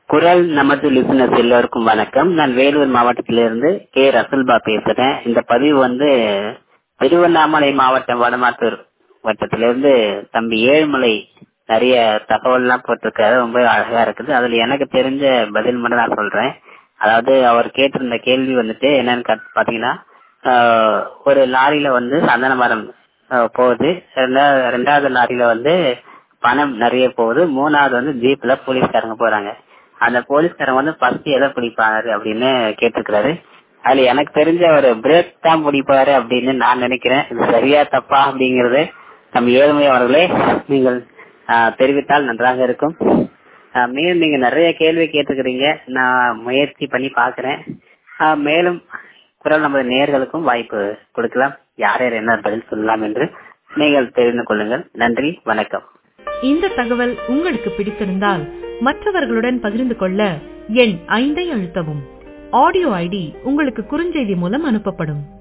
குரல் நமது லிசனர்ஸ் எல்லோருக்கும் வணக்கம் நான் வேலூர் மாவட்டத்திலிருந்து கே ரசல்பா பேசுறேன் இந்த பதிவு வந்து திருவண்ணாமலை மாவட்டம் வடமாத்தூர் வட்டத்திலிருந்து தம்பி ஏழுமலை நிறைய தகவல்லாம் போட்டிருக்காரு ரொம்ப அழகா இருக்குது அதுல எனக்கு தெரிஞ்ச பதில் மட்டும் நான் சொல்றேன் அதாவது அவர் கேட்டிருந்த கேள்வி வந்துட்டு என்னன்னு கத்- பாத்தீங்கன்னா ஆஹ், ஒரு லாரியில வந்து சந்தன மரம் ஆஹ், போகுது ரெண்டா- ரெண்டாவது லாரியில வந்து பணம் நிறைய போகுது மூணாவது வந்து ஜீப்ல போலீஸ்காரங்க போறாங்க அந்த போலீஸ்காரங்க வந்து ஃபர்ஸ்ட் எதை பிடிப்பாரு அப்படின்னு கேட்டிருக்கிறாரு அதுல எனக்கு தெரிஞ்ச ஒரு பிரேக் தான் பிடிப்பாரு அப்படின்னு நான் நினைக்கிறேன் இது சரியா தப்பா அப்படிங்கறது நம்ம ஏழ்மை அவர்களே நீங்கள் ஆஹ், தெரிவித்தால் நன்றாக இருக்கும் ஆஹ், மேலும் நீங்க நிறைய கேள்வி கேட்டுக்கிறீங்க நான் முயற்சி பண்ணி பாக்குறேன் ஆஹ், மேலும் குரல் நமது நேயர்களுக்கும் வாய்ப்பு கொடுக்கலாம் யார் யார் என்ன பதில் சொல்லலாம் என்று நீங்கள் தெரிந்து கொள்ளுங்கள் நன்றி வணக்கம் இந்த தகவல் உங்களுக்கு பிடித்திருந்தால் மற்றவர்களுடன் பகிர்ந்து கொள்ள எண் ஐந்தை அழுத்தவும் ஆடியோ ஐடி உங்களுக்கு குறுஞ்செய்தி மூலம் அனுப்பப்படும்